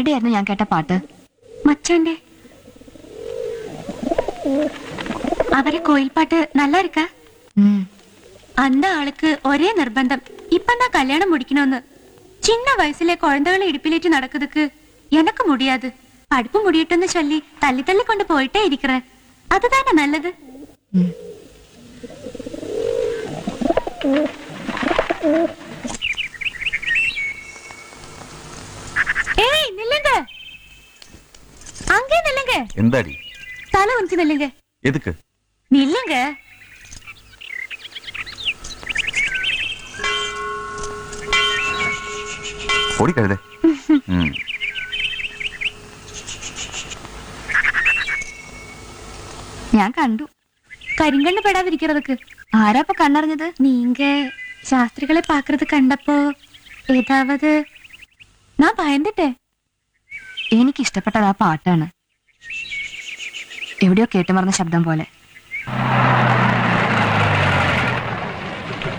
ആരുടെയായിരുന്നു ഞാൻ കേട്ട പാട്ട് മച്ചാന്റെ അവരെ കോയിൽപ്പാട്ട് நல்லா இருக்கா ഉം. அந்த ஆளுக்கு ஒரே நிர்பந்தம் இப்பதான் கல்யாணம் முடிக்கணும்னு சின்ன வயசுல குழந்தைகளை இடுப்பிலேറ്റ് நடக்குதுக்கு எனக்கு முடியாது പഠിപ്പ് മുടിയിട്ടെന്ന് ചൊല്ലി തല്ലി തല്ലി കൊണ്ട് പോയിട്ടേ ഇരിക്കറ അതുതാനെ നല്ലത് ഉം. ഏയ് നില്ലുങ്ക അങ്കേ നില്ലുങ്ക എന്താടി തല ഉഞ്ചി നില്ലുങ്ക എതുക്ക് നില്ലുങ്ക ഓടിക്കഴുതേ ഉം. ഞാൻ കണ്ടു കരിങ്കണ്ണ് പെടാതിരിக்கிறதுக்கு ആരാ ഇപ്പൊ കണ്ണറിഞ്ഞത് நீங்க சாஸ்திரிகளை பாக்குறது கண்டப்போ ஏதாவது நான் பயந்துட்டேன் എനിക്ക് ഇഷ്ടപ്പെട്ടത് ആ പാട്ടാണ് എവിടെയോ കേട്ടുമറന്ന ശബ്ദം പോലെ